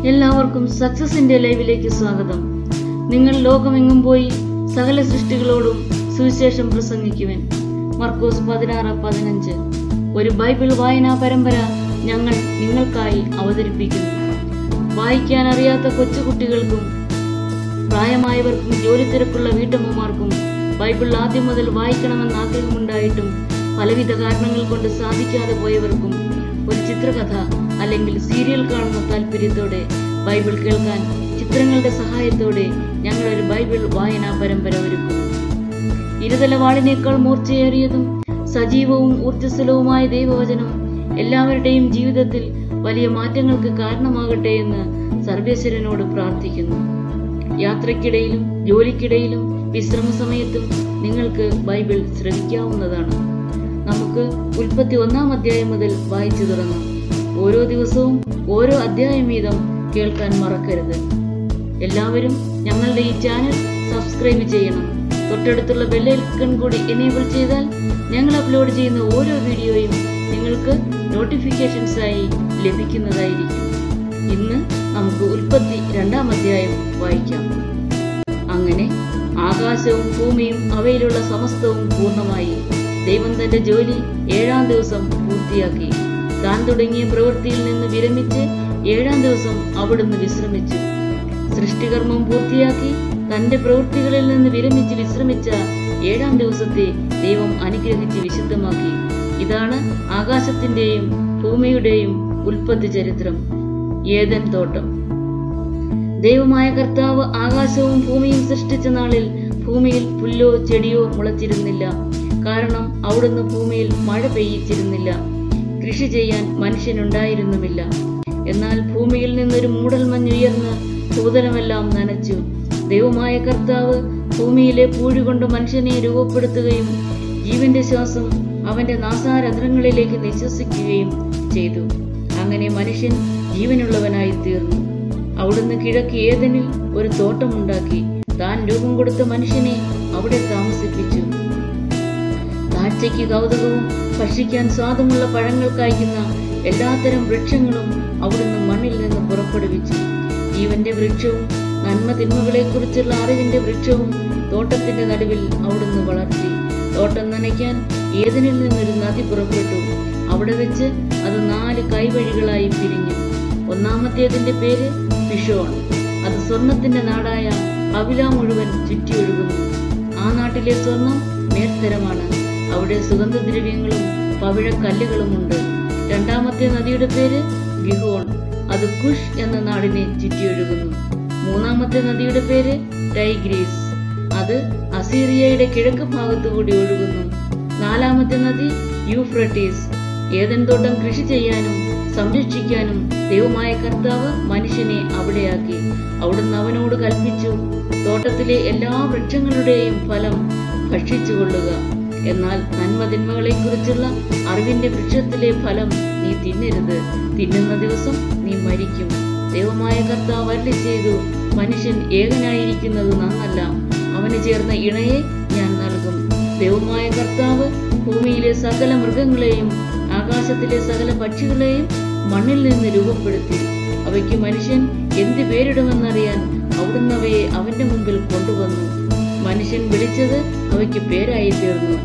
എല്ലാവർക്കും സക്സസിന്റെ ലൈവിലേക്ക് സ്വാഗതം നിങ്ങൾ ലോകമെങ്ങും പോയി സകല സൃഷ്ടികളോടും സുവിശേഷം പ്രസംഗിക്കുവൻ മർക്കോസ് പതിനാറ് പതിനഞ്ച് ഒരു ബൈബിൾ വായനാ പരമ്പര ഞങ്ങൾ നിങ്ങൾക്കായി അവതരിപ്പിക്കുന്നു വായിക്കാൻ അറിയാത്ത കൊച്ചുകുട്ടികൾക്കും പ്രായമായവർക്കും ജോലി തിരക്കുള്ള വീട്ടമ്മമാർക്കും ബൈബിൾ ആദ്യം മുതൽ വായിക്കണമെന്ന് ആഗ്രഹമുണ്ടായിട്ടും പലവിധ കാരണങ്ങൾ കൊണ്ട് സാധിക്കാതെ പോയവർക്കും ഒരു ചിത്രകഥ അല്ലെങ്കിൽ സീരിയൽ കാണുന്ന താല്പര്യത്തോടെ ബൈബിൾ കേൾക്കാൻ ചിത്രങ്ങളുടെ സഹായത്തോടെ ഞങ്ങൾ ഒരു ബൈബിൾ വായനാ പരമ്പര ഒരുക്കുന്നു ഇരുതല വാളിനേക്കാൾ മൂർച്ചയേറിയതും സജീവവും ഊർജ്ജസ്വലവുമായ ദൈവവചനം എല്ലാവരുടെയും ജീവിതത്തിൽ വലിയ മാറ്റങ്ങൾക്ക് കാരണമാകട്ടെ എന്ന് സർവേശ്വരനോട് പ്രാർത്ഥിക്കുന്നു യാത്രക്കിടയിലും ജോലിക്കിടയിലും വിശ്രമ സമയത്തും നിങ്ങൾക്ക് ബൈബിൾ ശ്രവിക്കാവുന്നതാണ് നമുക്ക് ഉൽപ്പത്തി ഒന്നാം അധ്യായം മുതൽ വായിച്ചു തുടങ്ങാം ഓരോ ദിവസവും ഓരോ അധ്യായം വീതം കേൾക്കാൻ മറക്കരുത് എല്ലാവരും ഞങ്ങളുടെ ഈ ചാനൽ സബ്സ്ക്രൈബ് ചെയ്യണം തൊട്ടടുത്തുള്ള ബെല്ലൈക്കൺ കൂടി എനേബിൾ ചെയ്താൽ ഞങ്ങൾ അപ്ലോഡ് ചെയ്യുന്ന ഓരോ വീഡിയോയും നിങ്ങൾക്ക് നോട്ടിഫിക്കേഷൻസ് ആയി ലഭിക്കുന്നതായിരിക്കും ഇന്ന് നമുക്ക് ഉൽപ്പത്തി രണ്ടാം അധ്യായം വായിക്കാം അങ്ങനെ ആകാശവും ഭൂമിയും അവയിലുള്ള സമസ്തവും പൂർണ്ണമായി ദൈവം തന്റെ ജോലി ഏഴാം ദിവസം പൂർത്തിയാക്കി താൻ തുടങ്ങിയ പ്രവൃത്തിയിൽ നിന്ന് വിരമിച്ച് ഏഴാം ദിവസം അവിടുന്ന് വിശ്രമിച്ചു സൃഷ്ടികർമ്മം പൂർത്തിയാക്കി തന്റെ പ്രവൃത്തികളിൽ നിന്ന് വിരമിച്ച് വിശ്രമിച്ച ഏഴാം ദിവസത്തെ ദൈവം അനുഗ്രഹിച്ച് വിശുദ്ധമാക്കി ഇതാണ് ആകാശത്തിന്റെയും ഭൂമിയുടെയും ഉൽപ്പത്തി ചരിത്രം ഏതൻ തോട്ടം ദൈവമായ കർത്താവ് ആകാശവും ഭൂമിയും സൃഷ്ടിച്ച നാളിൽ ഭൂമിയിൽ പുല്ലോ ചെടിയോ മുളച്ചിരുന്നില്ല കാരണം അവിടുന്ന് ഭൂമിയിൽ മഴ പെയ്യിച്ചിരുന്നില്ല കൃഷി ചെയ്യാൻ മനുഷ്യനുണ്ടായിരുന്നുമില്ല എന്നാൽ ഭൂമിയിൽ നിന്നൊരു മൂടൽമഞ്ഞുയർന്ന് ഭൂതലമെല്ലാം നനച്ചു ദൈവമായ കർത്താവ് ഭൂമിയിലെ പൂഴി കൊണ്ട് മനുഷ്യനെ രൂപപ്പെടുത്തുകയും ജീവന്റെ ശ്വാസം അവന്റെ നാസാരന്ധ്രങ്ങളിലേക്ക് നിശ്വസിക്കുകയും ചെയ്തു അങ്ങനെ മനുഷ്യൻ ജീവനുള്ളവനായി തീർന്നു അവിടുന്ന് കിഴക്ക് ഏതനിൽ ഒരു തോട്ടമുണ്ടാക്കി താൻ രൂപം കൊടുത്ത മനുഷ്യനെ അവിടെ താമസിപ്പിച്ചു കാഴ്ചയ്ക്ക് കൗതുകവും ഭക്ഷിക്കാൻ സ്വാദമുള്ള പഴങ്ങൾ കായ്ക്കുന്ന എല്ലാത്തരം വൃക്ഷങ്ങളും അവിടുന്ന് മണ്ണിൽ നിന്ന് പുറപ്പെടുവിച്ചു ജീവന്റെ വൃക്ഷവും നന്മ തിന്മകളെ കുറിച്ചുള്ള അറിവിന്റെ വൃക്ഷവും തോട്ടത്തിന്റെ നടുവിൽ അവിടുന്ന് വളർത്തി തോട്ടം നനയ്ക്കാൻ ഏതിനിൽ നിന്നൊരു നദി പുറപ്പെട്ടു അവിടെ വെച്ച് അത് നാല് കൈവഴികളായി പിരിഞ്ഞു ഒന്നാമത്തേതിന്റെ പേര് ഫിഷോൺ അത് സ്വർണത്തിന്റെ നാടായ അവില മുഴുവൻ ചുറ്റിയൊഴുകുന്നു ആ നാട്ടിലെ സ്വർണം മേൽത്തരമാണ് അവിടെ സുഗന്ധദ്രവ്യങ്ങളും പവിഴക്കല്ലുകളുമുണ്ട് രണ്ടാമത്തെ നദിയുടെ പേര് ഗിഹോൺ അത് കുഷ് എന്ന നാടിനെ ചുറ്റിയൊഴുകുന്നു മൂന്നാമത്തെ നദിയുടെ പേര് ടൈഗ്രീസ് അത് അസീറിയയുടെ കിഴക്ക് ഭാഗത്തുകൂടി ഒഴുകുന്നു നാലാമത്തെ നദി യൂഫ്രട്ടീസ് ഏതൻ തോട്ടം കൃഷി ചെയ്യാനും സംരക്ഷിക്കാനും ദൈവമായ കർത്താവ് മനുഷ്യനെ അവിടെയാക്കി അവിടുന്ന് അവനോട് കൽപ്പിച്ചു തോട്ടത്തിലെ എല്ലാ വൃക്ഷങ്ങളുടെയും ഫലം ഭക്ഷിച്ചുകൊള്ളുക എന്നാൽ നന്മതിന്മകളെ കുറിച്ചുള്ള അറിവിന്റെ വൃക്ഷത്തിലെ ഫലം നീ തിന്നരുത് തിന്നുന്ന ദിവസം നീ മരിക്കും ദൈവമായ കർത്താവ് അരളി ചെയ്തു മനുഷ്യൻ ഏകനായിരിക്കുന്നത് നന്നല്ല അവന് ചേർന്ന ഇണയെ ഞാൻ നൽകും ദൈവമായ കർത്താവ് ഭൂമിയിലെ സകല മൃഗങ്ങളെയും ആകാശത്തിലെ സകല പക്ഷികളെയും മണ്ണിൽ നിന്ന് രൂപപ്പെടുത്തി അവയ്ക്ക് മനുഷ്യൻ എന്ത് പേരിടുമെന്നറിയാൻ അവിടുന്ന് അവയെ അവന്റെ മുമ്പിൽ കൊണ്ടുവന്നു മനുഷ്യൻ വിളിച്ചത് അവയ്ക്ക് പേരായി തീർന്നു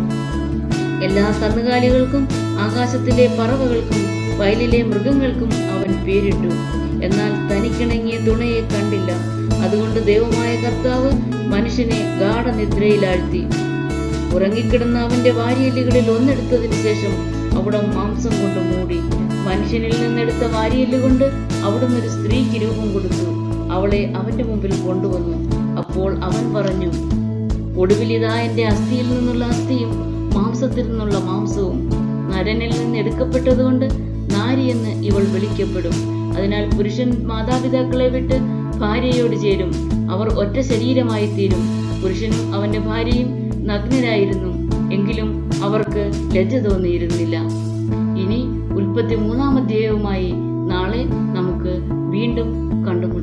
എല്ലാ കന്നുകാലികൾക്കും ആകാശത്തിലെ പറവകൾക്കും വയലിലെ മൃഗങ്ങൾക്കും അവൻ പേരിട്ടു എന്നാൽ തനിക്കിണങ്ങിയ തുണയെ കണ്ടില്ല അതുകൊണ്ട് ദൈവമായ കർത്താവ് മനുഷ്യനെ ഗാഠനിദ്രയിലാഴ്ത്തി ഉറങ്ങിക്കിടന്ന അവന്റെ വാരിയല്ലുകളിൽ ഒന്നെടുത്തതിന് ശേഷം അവിടെ മാംസം കൊണ്ട് മൂടി മനുഷ്യനിൽ നിന്നെടുത്ത വാരിയല്ല് കൊണ്ട് അവിടുന്ന് ഒരു സ്ത്രീക്ക് രൂപം കൊടുത്തു അവളെ അവന്റെ മുമ്പിൽ കൊണ്ടുവന്നു അപ്പോൾ അവൻ പറഞ്ഞു ഒടുവിൽ ഇതാ എന്റെ അസ്ഥിയിൽ നിന്നുള്ള അസ്ഥിയും മാംസത്തിൽ നിന്നുള്ള മാംസവും നരനിൽ നിന്ന് എടുക്കപ്പെട്ടതുകൊണ്ട് നാരി എന്ന് ഇവൾ വിളിക്കപ്പെടും അതിനാൽ പുരുഷൻ മാതാപിതാക്കളെ വിട്ട് ഭാര്യയോട് ചേരും അവർ ഒറ്റ ശരീരമായി തീരും പുരുഷനും അവന്റെ ഭാര്യയും നഗ്നരായിരുന്നു എങ്കിലും അവർക്ക് ലജ്ജ തോന്നിയിരുന്നില്ല ഇനി ഉൽപ്പത്തി മൂന്നാം അധ്യായവുമായി നാളെ നമുക്ക് വീണ്ടും കണ്ടുമുട്ടാം